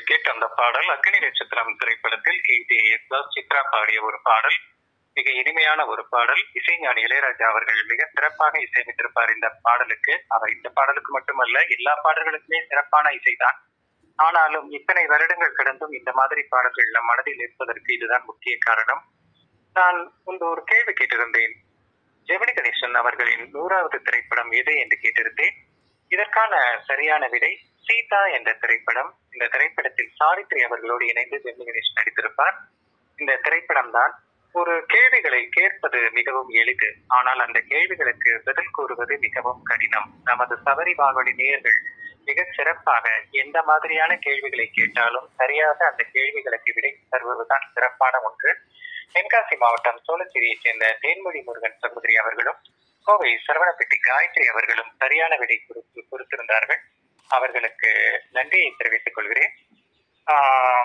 கேட்ட அந்த பாடல் அக்னி நட்சத்திரம் திரைப்படத்தில் கே ஜே யேசுதாஸ் சித்ரா பாடிய ஒரு பாடல் மிக இனிமையான ஒரு பாடல் இசைஞானி இளையராஜா அவர்கள் மிக சிறப்பாக இசையமைத்திருப்பார் இந்த பாடலுக்கு அவர் இந்த பாடலுக்கு மட்டுமல்ல எல்லா பாடல்களுக்குமே சிறப்பான இசைதான் ஆனாலும் இத்தனை வருடங்கள் கடந்தும் இந்த மாதிரி பாடல்கள் நம் மனதில் இருப்பதற்கு இதுதான் முக்கிய காரணம் நான் முன்பு ஒரு கேள்வி கேட்டிருந்தேன் ஜெமினி கணேசன் அவர்களின் நூறாவது திரைப்படம் எது என்று கேட்டிருந்தேன் இதற்கான சரியான விடை சீதா என்ற திரைப்படம் இந்த திரைப்படத்தில் சாவித்ரி அவர்களோடு இணைந்து ஜெமினி கணேசன் நடித்திருப்பார் இந்த திரைப்படம் தான் ஒரு கேள்விகளை கேட்பது மிகவும் எளிது ஆனால் அந்த கேள்விகளுக்கு பதில் கூறுவது மிகவும் கடினம் நமது சபரி வானொலி நேயர்கள் மிக சிறப்பாக எந்த மாதிரியான கேள்விகளை கேட்டாலும் சரியாக அந்த கேள்விகளுக்கு விடை தருவதுதான் சிறப்பான ஒன்று தென்காசி மாவட்டம் சோழச்சேரியைச் சேர்ந்த தேன்மொழி முருகன் சகோதரி அவர்களும் கோவை சரவணப்பட்டி காயத்ரி அவர்களும் சரியான விடை குறித்து கொடுத்திருந்தார்கள் அவர்களுக்கு நன்றியை தெரிவித்துக் கொள்கிறேன் ஆஹ்,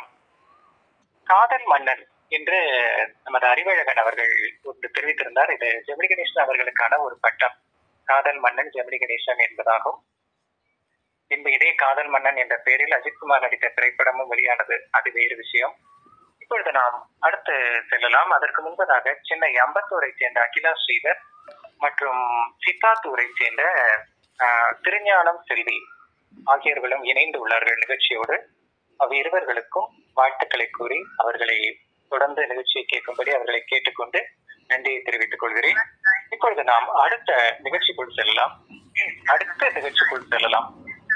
காதல் மன்னன் என்று நமது அறிவழகன் அவர்கள் ஒன்று தெரிவித்திருந்தார் இது ஜெமினி கணேசன் அவர்களுக்கான ஒரு பட்டம் காதல் மன்னன் ஜெமினி கணேசன் என்பதாகும் பின்பு இதே காதல் மன்னன் என்ற பெயரில் அஜித்குமார் நடித்த திரைப்படமும் வெளியானது அது வேறு விஷயம் இப்பொழுது நாம் அடுத்து செல்லலாம் அதற்கு முன்பதாக சென்னை அம்பத்தூரை சேர்ந்த அகிலா ஸ்ரீதர் மற்றும் சித்தாத்தூரை சேர்ந்த ஆஹ், திருஞானம் செல்வி ஆகியோர்களும் இணைந்து உள்ளார்கள் நிகழ்ச்சியோடு அவ் இருவர்களுக்கும் வாழ்த்துக்களை கூறி அவர்களை தொடர்ந்து நிகழ்ச்சியை கேட்கும்படி அவர்களை கேட்டுக்கொண்டு நன்றியை தெரிவித்துக் கொள்கிறேன் இப்பொழுது நாம் அடுத்த நிகழ்ச்சிக்குள் செல்லலாம் அடுத்த நிகழ்ச்சிக்குள் செல்லலாம்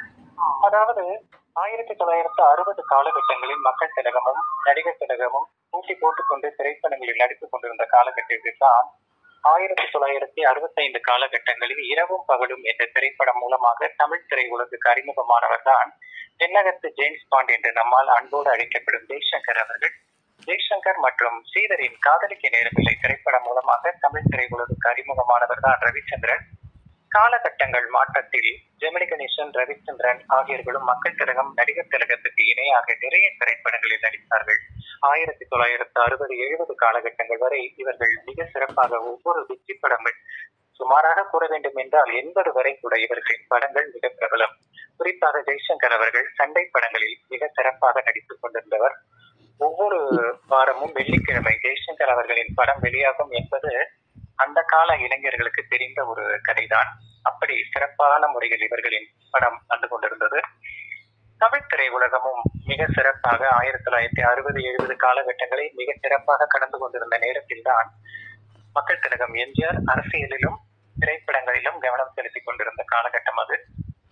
அதாவது ஆயிரத்தி தொள்ளாயிரத்து அறுபது காலகட்டங்களில் மக்கள் திலகமும் நடிகர் திலகமும் போட்டி போட்டுக்கொண்டு திரைப்படங்களில் நடித்துக் கொண்டிருந்த காலகட்டத்தில் தான் ஆயிரத்தி தொள்ளாயிரத்தி அறுபத்தைந்து காலகட்டங்களில் இரவும் பகலும் என்ற திரைப்படம் மூலமாக தமிழ் திரையுலகுக்கு அறிமுகமானவர் தான் தென்னகத்து ஜேம்ஸ் பாண்ட் என்று நம்மால் அன்போடு அழைக்கப்படும் ஜெய்சங்கர் அவர்கள் ஜெய்சங்கர் மற்றும் ஸ்ரீதரின் காதலிக்க நேரமில்லை திரைப்படம் மூலமாக தமிழ் திரையுலகுக்கு அறிமுகமானவர் தான் ரவிச்சந்திரன் காலகட்டங்கள் மாற்றத்தில் ஜெமினி கணேசன் ரவிச்சந்திரன் ஆகியோர்களும் மக்கள் திலகம் நடிகர் திலகத்துக்கு இணையாக நிறைய திரைப்படங்களில் நடித்தார்கள் ஆயிரத்தி தொள்ளாயிரத்து அறுபது எழுபது காலகட்டங்கள் வரை இவர்கள் மிக சிறப்பாக ஒவ்வொரு வெற்றி படங்கள் சுமாராக கூற வேண்டும் என்றால் எண்பது வரை கூட இவர்களின் படங்கள் மிக பிரபலம் குறிப்பாக ஜெய்சங்கர் அவர்கள் சண்டை படங்களில் மிக சிறப்பாக நடித்துக் கொண்டிருந்தவர் ஒவ்வொரு வாரமும் வெள்ளிக்கிழமை ஜெய்சங்கர் அவர்களின் படம் வெளியாகும் என்பது அந்த கால இளைஞர்களுக்கு தெரிந்த ஒரு கதைதான் அப்படி சிறப்பான முறையில் இவர்களின் படம் வந்து கொண்டிருந்தது தமிழ் திரையுலகமும் மிக சிறப்பாக ஆயிரத்தி தொள்ளாயிரத்தி அறுபது எழுபது காலகட்டங்களை மிக சிறப்பாக கடந்து கொண்டிருந்த நேரத்தில் தான் மக்கள் திலகம் எம்ஜிஆர் அரசியலிலும் திரைப்படங்களிலும் கவனம் செலுத்திக் கொண்டிருந்த காலகட்டம் அது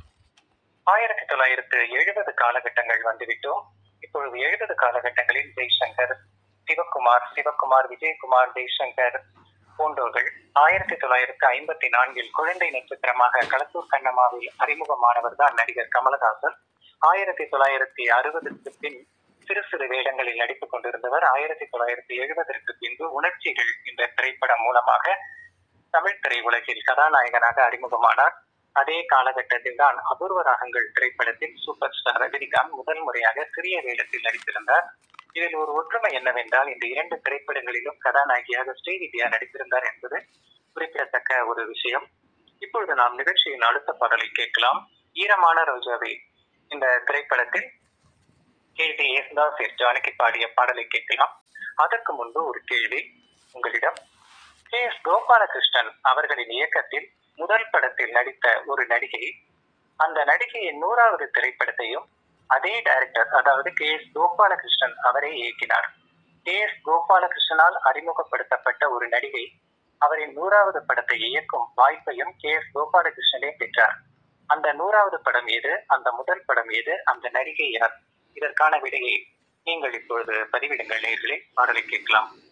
ஆயிரத்தி தொள்ளாயிரத்து எழுபது காலகட்டங்கள் வந்துவிட்டோம் இப்பொழுது எழுபது காலகட்டங்களில் ஜெய்சங்கர் சிவகுமார் சிவகுமார் விஜயகுமார் ஜெய்சங்கர் போன்றோர்கள் ஆயிரத்தி தொள்ளாயிரத்து ஐம்பத்தி நான்கில் குழந்தை நட்சத்திரமாக களத்தூர் கண்ணம்மாவில் அறிமுகமானவர் தான் நடிகர் கமலஹாசன் ஆயிரத்தி தொள்ளாயிரத்தி அறுபதுக்கு பின் சிறு சிறு வேடங்களில் நடித்துக் கொண்டிருந்தவர் ஆயிரத்தி தொள்ளாயிரத்தி எழுபதற்கு பின்பு உணர்ச்சிகள் என்ற திரைப்படம் மூலமாக தமிழ் திரையுலகில் கதாநாயகனாக அறிமுகமானார் அதே காலகட்டத்தில் தான் அபூர்வ ராகங்கள் திரைப்படத்தில் சூப்பர் ஸ்டார் ரஜினிகாந்த் முதல் முறையாக சிறிய வேடத்தில் நடித்திருந்தார் இதில் ஒரு ஒற்றுமை என்னவென்றால் இந்த இரண்டு திரைப்படங்களிலும் கதாநாயகியாக ஸ்ரீவித்யா நடித்திருந்தார் என்பது குறிப்பிடத்தக்க ஒரு விஷயம் இப்பொழுது நாம் நிகழ்ச்சியின் அடுத்த பாடலை கேட்கலாம் ஈரமான ரோஜாவே இந்த திரைப்படத்தில் K D Yesudas S Janaki பாடிய பாடலை கேட்கலாம் அதற்கு முன்பு ஒரு கேள்வி உங்களிடம் கே எஸ் கோபாலகிருஷ்ணன் அவர்களின் இயக்கத்தில் முதல் படத்தில் நடித்த ஒரு நடிகை அந்த நடிகையின் நூறாவது திரைப்படத்தையும் அதே டைரக்டர் அதாவது கே எஸ் கோபாலகிருஷ்ணன் அவரே இயக்கினார் கே எஸ் கோபாலகிருஷ்ணனால் அறிமுகப்படுத்தப்பட்ட ஒரு நடிகை அவரின் நூறாவது படத்தை இயக்கும் வாய்ப்பையும் கே எஸ் கோபாலகிருஷ்ணனே பெற்றார் அந்த நூறாவது படம் எது அந்த முதல் படம் எது அந்த நடிகை யார் இதற்கான விடையை நீங்கள் இப்பொழுது பதிவிடுங்கள் நேர்களே பாடலை கேட்கலாம்